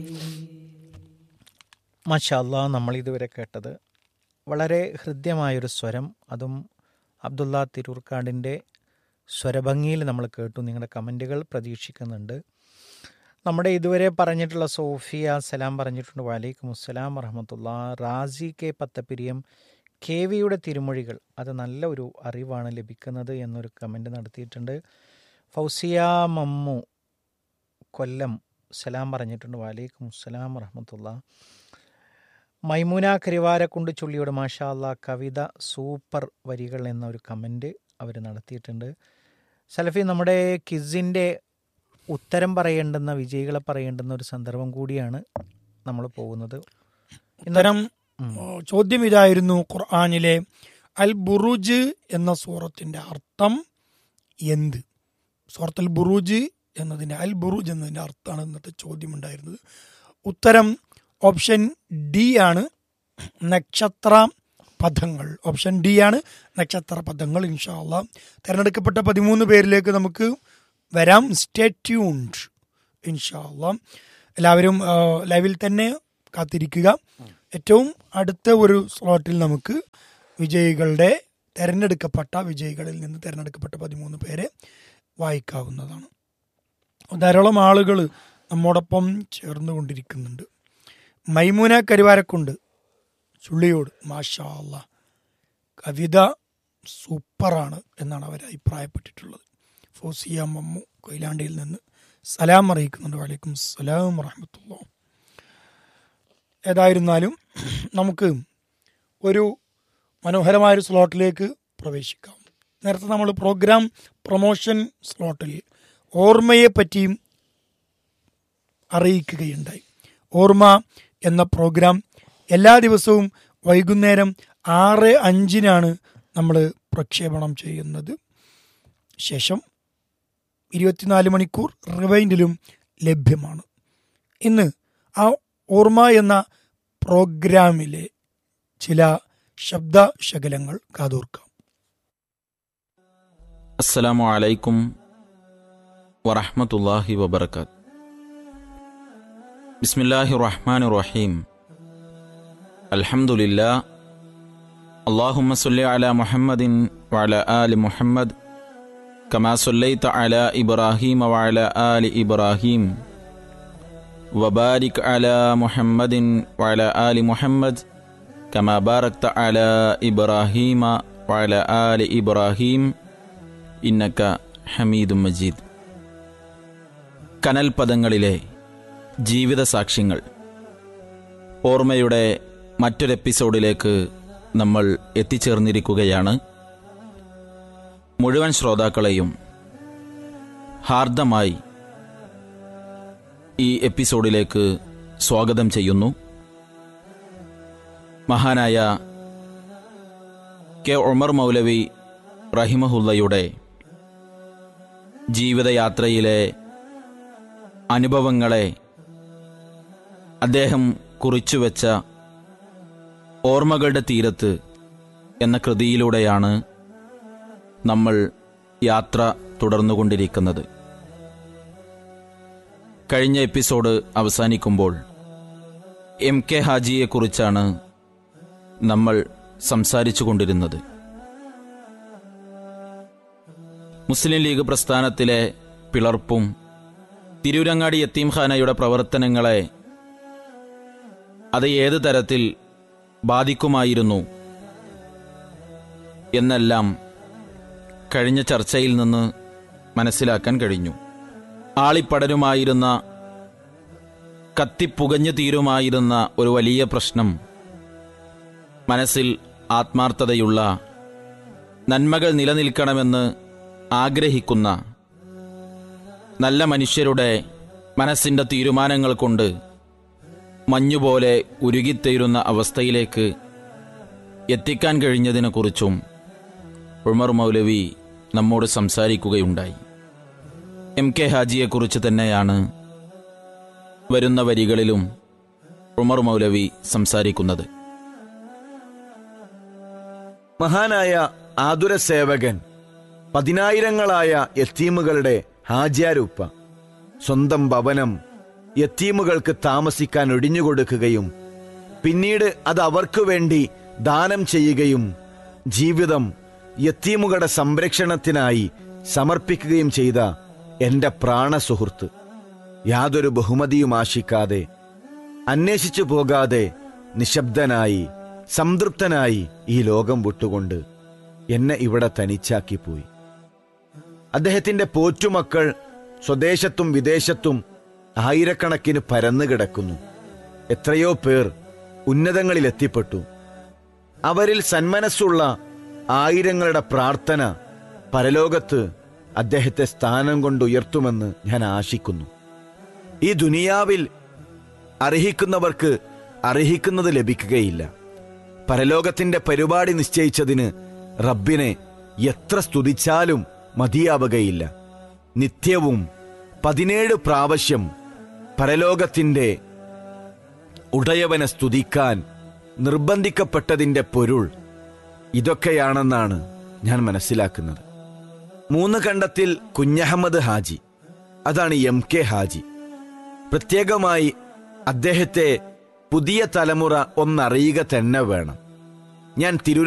മാഷാല്ല നമ്മൾ ഇതുവരെ കേട്ടത് വളരെ ഹൃദ്യമായൊരു സ്വരം അതും അബ്ദുള്ള തിരൂർക്കാടിൻ്റെ സ്വരഭംഗിയിൽ നമ്മൾ കേട്ടു നിങ്ങളുടെ കമൻറ്റുകൾ പ്രതീക്ഷിക്കുന്നുണ്ട് നമ്മുടെ ഇതുവരെ പറഞ്ഞിട്ടുള്ള സോഫിയ സലാം പറഞ്ഞിട്ടുണ്ട് വലൈക്കും അസ്സലാം വറഹമത്തുള്ള റാസി കെ പത്തപ്പിരിയം കെ വിയുടെ തിരുമൊഴികൾ അത് നല്ല ഒരു അറിവാണ് ലഭിക്കുന്നത് എന്നൊരു കമൻറ്റ് നടത്തിയിട്ടുണ്ട് ഫൗസിയ മമ്മു കൊല്ലം സലാം പറഞ്ഞിട്ടുണ്ട് വലൈക്കും അസ്സലാം വറഹമത്തുള്ള മൈമുന കരിവാരക്കുണ്ട് ചുള്ളിയോട് മാഷാ അല്ലാ കവിത സൂപ്പർ വരികൾ എന്ന ഒരു കമൻറ്റ് അവർ നടത്തിയിട്ടുണ്ട് സലഫി നമ്മുടെ കിസിൻ്റെ ഉത്തരം പറയേണ്ടുന്ന വിജയികളെ പറയേണ്ടുന്ന ഒരു സന്ദർഭം കൂടിയാണ് നമ്മൾ പോകുന്നത് ഉത്തരം ഉം. ഓ, ചോദ്യം ഇതായിരുന്നു ഖുർആാനിലെ അൽ ബുറൂജ് എന്ന സൂറത്തിന്റെ അർത്ഥം എന്ത് സൂറത്തുൽ ബുറൂജ് എന്നതിന്റെ അൽ ബുറൂജ് എന്നതിന്റെ അർത്ഥമാണ് ഇന്നത്തെ ചോദ്യം ഉണ്ടായിരുന്നത് ഉത്തരം ഓപ്ഷൻ ഡി ആണ് നക്ഷത്ര പദങ്ങൾ ഓപ്ഷൻ ഡി ആണ് നക്ഷത്ര പദങ്ങൾ ഇൻഷാല്ല തിരഞ്ഞെടുക്കപ്പെട്ട പതിമൂന്ന് പേരിലേക്ക് നമുക്ക് വരാം സ്റ്റേ ട്യൂൺഡ് ഇൻഷാല്ല എല്ലാവരും ആ, ലൈവിൽ തന്നെ കാത്തിരിക്കുക ഏറ്റവും അടുത്ത ഒരു സ്ലോട്ടിൽ നമുക്ക് വിജയികളുടെ തിരഞ്ഞെടുക്കപ്പെട്ട വിജയികളിൽ നിന്ന് തിരഞ്ഞെടുക്കപ്പെട്ട പതിമൂന്ന് പേരെ വായിക്കാവുന്നതാണ് ധാരാളം ആളുകൾ നമ്മോടൊപ്പം ചേർന്നുകൊണ്ടിരിക്കുന്നുണ്ട് മൈമൂന കരുവാരക്കുണ്ട് ചുള്ളിയോട് മാഷാ അല്ല കവിത സൂപ്പറാണ് എന്നാണ് അവർ അഭിപ്രായപ്പെട്ടിട്ടുള്ളത് ഫോസിയ മമ്മു കൊയിലാണ്ടിയിൽ നിന്ന് സലാം അറിയിക്കുന്നുണ്ട് വലൈക്കും സലാം വറഹമത്തുള്ള ഏതായിരുന്നാലും നമുക്ക് ഒരു മനോഹരമായൊരു സ്ലോട്ടിലേക്ക് പ്രവേശിക്കാം നേരത്തെ നമ്മൾ പ്രോഗ്രാം പ്രൊമോഷൻ സ്ലോട്ടിൽ ഓർമ്മയെ പറ്റിയും അറിയിക്കുകയുണ്ടായി ഓർമ്മ എന്ന പ്രോഗ്രാം എല്ലാ ദിവസവും വൈകുന്നേരം ആറ് അഞ്ചിനാണ് നമ്മൾ പ്രക്ഷേപണം ചെയ്യുന്നത് ശേഷം ഇരുപത്തിനാല് മണിക്കൂർ റിവൈൻഡിലും ലഭ്യമാണ് ഇന്ന് ആ ഓർമ്മ എന്ന പ്രോഗ്രാമിലെ ചില ശബ്ദ ശകലങ്ങൾ കാതോർക്കാം അസ്സലാമു അലൈക്കും വറഹ്മത്തുള്ളാഹി വബർക്കാത്ത് ബിസ്മില്ലാഹി റഹ്മാൻ റഹീം അൽഹംദുലില്ലാ اللهم صل على محمد وعلى آل محمد كما صليت على إبراهيم وعلى آل إبراهيم وبارك على محمد وعلى آل محمد كما باركت على إبراهيم وعلى آل إبراهيم ഇന്നക്ക ഹമീദും മജീദ് കനൽ പദങ്ങളിലെ ജീവിത സാക്ഷ്യങ്ങൾ ഓർമ്മയുടെ മറ്റൊരു എപ്പിസോഡിലേക്ക് നമ്മൾ എത്തിച്ചേർന്നിരിക്കുകയാണ് മുഴുവൻ ശ്രോതാക്കളെയും ഹാർദമായി ഈ എപ്പിസോഡിലേക്ക് സ്വാഗതം ചെയ്യുന്നു മഹാനായ കെ ഉമർ മൗലവി റഹിമഹുല്ലയുടെ ജീവിതയാത്രയിലെ അനുഭവങ്ങളെ അദ്ദേഹം കുറിച്ചുവെച്ച ഓർമ്മകളുടെ തീരത്ത് എന്ന കൃതിയിലൂടെയാണ് നമ്മൾ യാത്ര തുടർന്നുകൊണ്ടിരിക്കുന്നത് കഴിഞ്ഞ എപ്പിസോഡ് അവസാനിക്കുമ്പോൾ എം കെ ഹാജിയെക്കുറിച്ചാണ് നമ്മൾ സംസാരിച്ചു കൊണ്ടിരുന്നത് മുസ്ലിം ലീഗ് പ്രസ്ഥാനത്തിലെ പിളർപ്പും തിരൂരങ്ങാടി യത്തീംഖാനയുടെ പ്രവർത്തനങ്ങളെ അത് ഏത് തരത്തിൽ ബാധിക്കുമായിരുന്നു എന്നെല്ലാം കഴിഞ്ഞ ചർച്ചയിൽ നിന്ന് മനസ്സിലാക്കാൻ കഴിഞ്ഞു ആളിപ്പടരുമായിരുന്ന കത്തിപ്പുകഞ്ഞു തീരുമായിരുന്ന ഒരു വലിയ പ്രശ്നം മനസ്സിൽ ആത്മാർത്ഥതയുള്ള നന്മകൾ നിലനിൽക്കണമെന്ന് ആഗ്രഹിക്കുന്ന നല്ല മനുഷ്യരുടെ മനസ്സിൻ്റെ തീരുമാനങ്ങൾ കൊണ്ട് മഞ്ഞുപോലെ ഉരുകിത്തീരുന്ന അവസ്ഥയിലേക്ക് എത്തിക്കാൻ കഴിഞ്ഞതിനെക്കുറിച്ചും ഉമർ മൗലവി നമ്മോട് സംസാരിക്കുകയുണ്ടായി എം കെ ഹാജിയെക്കുറിച്ച് തന്നെയാണ് വരുന്ന വരികളിലും ഉമർ മൗലവി സംസാരിക്കുന്നത് മഹാനായ ആതുര സേവകൻ പതിനായിരങ്ങളായ യത്തീമുകളുടെ ഹാജിയാരുപ്പ സ്വന്തം ഭവനം യത്തീമുകൾക്ക് താമസിക്കാൻ ഒഴിഞ്ഞുകൊടുക്കുകയും പിന്നീട് അത് അവർക്ക് വേണ്ടി ദാനം ചെയ്യുകയും ജീവിതം യത്തീമുകളുടെ സംരക്ഷണത്തിനായി സമർപ്പിക്കുകയും ചെയ്ത എന്റെ പ്രാണസുഹൃത്ത് യാതൊരു ബഹുമതിയും ആശിക്കാതെ അന്വേഷിച്ചു പോകാതെ നിശബ്ദനായി സംതൃപ്തനായി ഈ ലോകം വിട്ടുകൊണ്ട് എന്നെ ഇവിടെ തനിച്ചാക്കിപ്പോയി അദ്ദേഹത്തിന്റെ പോറ്റുമക്കൾ സ്വദേശത്തും വിദേശത്തും ആയിരക്കണക്കിന് പരന്നു കിടക്കുന്നു എത്രയോ പേർ ഉന്നതങ്ങളിൽ എത്തിപ്പെട്ടു അവരിൽ സന്മനസ്സുള്ള ആയിരങ്ങളുടെ പ്രാർത്ഥന പരലോകത്ത് അദ്ദേഹത്തെ സ്ഥാനം കൊണ്ട് ഉയർത്തുമെന്ന് ഞാൻ ആശിക്കുന്നു ഈ ദുനിയാവിൽ അർഹിക്കുന്നവർക്ക് അർഹിക്കുന്നത് ലഭിക്കുകയില്ല പരലോകത്തിന്റെ പരിപാടി നിശ്ചയിച്ചതിന് റബ്ബിനെ എത്ര സ്തുതിച്ചാലും മതിയാവുകയില്ല നിത്യവും പതിനേഴ് പ്രാവശ്യം പരലോകത്തിന്റെ ഉടയവനെ സ്തുതിക്കാൻ നിർബന്ധിക്കപ്പെട്ടതിന്റെ പൊരുൾ ഇതൊക്കെയാണെന്നാണ് ഞാൻ മനസ്സിലാക്കുന്നത് മൂന്ന് കണ്ടത്തിൽ കുഞ്ഞഹമ്മദ് ഹാജി അതാണ് എം കെ ഹാജി പ്രത്യേകമായി അദ്ദേഹത്തെ പുതിയ തലമുറ ഒന്നറിയുക തന്നെ വേണം ഞാൻ തിരു